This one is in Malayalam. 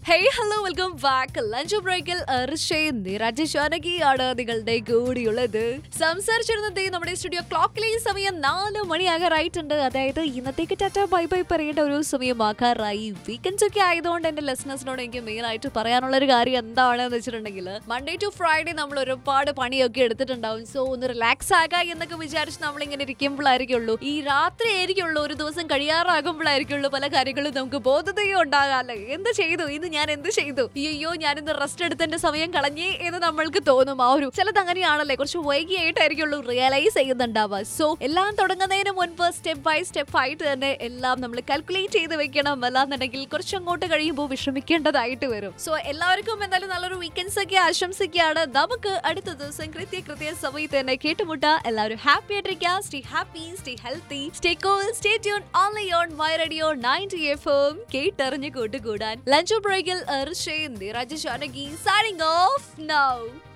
hey hello welcome back lunch ബ്രേക്കിൽ ഋഷയും നിരാജ് ഷാനകിയാണ് നിങ്ങളുടെ കൂടിയുള്ളത് സംസാരിച്ചിരുന്നത് നമ്മുടെ സ്റ്റുഡിയോ ക്ലോക്കിലെ സമയം നാല് മണിയാകാറായിട്ടുണ്ട് അതായത് ഇന്നത്തേക്ക് ടാറ്റ ബൈ ബൈ പറയേണ്ട ഒരു സമയമാകാറായി വീക്കെൻഡ്സ് ഒക്കെ ആയതുകൊണ്ട് എന്റെ ലിസണേഴ്സിനോട് എനിക്ക് മെയിൻ ആയിട്ട് പറയാനുള്ള ഒരു കാര്യം എന്താണെന്ന് വെച്ചിട്ടുണ്ടെങ്കിൽ മൺഡേ ടു ഫ്രൈഡേ നമ്മൾ ഒരുപാട് പണിയൊക്കെ എടുത്തിട്ടുണ്ടാവും സോ ഒന്ന് റിലാക്സ് ആകാം എന്നൊക്കെ വിചാരിച്ച് നമ്മൾ ഇങ്ങനെ ഇരിക്കുമ്പോഴായിരിക്കുള്ളൂ ഈ രാത്രി ആയിരിക്കുള്ളൂ ഒരു ദിവസം കഴിയാറാകുമ്പോഴായിരിക്കുള്ളൂ പല കാര്യങ്ങളും നമുക്ക് ബോധതയും ഉണ്ടാകാല്ലേ എന്ത് ചെയ്തു ഇന്ന് ഞാൻ എന്ത് ചെയ്തു അയ്യോ ഞാൻ ഇന്ന് റെസ്റ്റ് എടുത്തതിന്റെ സമയം കളഞ്ഞേ എന്ന് നമ്മൾക്ക് തോന്നും ആ ഒരു ചിലത് അങ്ങനെയാണല്ലേ കുറച്ച് വൈകിയായിട്ടായിരിക്കുള്ളൂ റിയലൈസ് ചെയ്യുന്നുണ്ടാവുക സോ എല്ലാം തുടങ്ങുന്നതിന് മുൻപ് സ്റ്റെപ്പ് ബൈ സ്റ്റെപ്പ് ആയിട്ട് തന്നെ എല്ലാം നമ്മൾ കാൽക്കുലേറ്റ് ചെയ്ത് വെക്കണം അല്ലാന്നുണ്ടെങ്കിൽ കുറച്ച് അങ്ങോട്ട് കഴിയുമ്പോൾ വിഷമിക്കേണ്ടതായിട്ട് വരും സോ എല്ലാവർക്കും എന്തായാലും നല്ലൊരു വീക്കെൻഡ്സ് ഒക്കെ ആശംസിക്കുകയാണ് നമുക്ക് അടുത്ത ദിവസം കൃത്യ കൃത്യ സമയത്ത് തന്നെ കേട്ടുമുട്ടാ എല്ലാവരും ഹാപ്പി ആയിട്ടിരിക്കുക stay happy stay healthy stay cool stay tune only on my radio ninety F M കേട്ടറിഞ്ഞ് കൂട്ടുകൂടാൻ ലഞ്ച് ബ്രേക്കിൽ ഋഷയും Niraj Janaki signing off now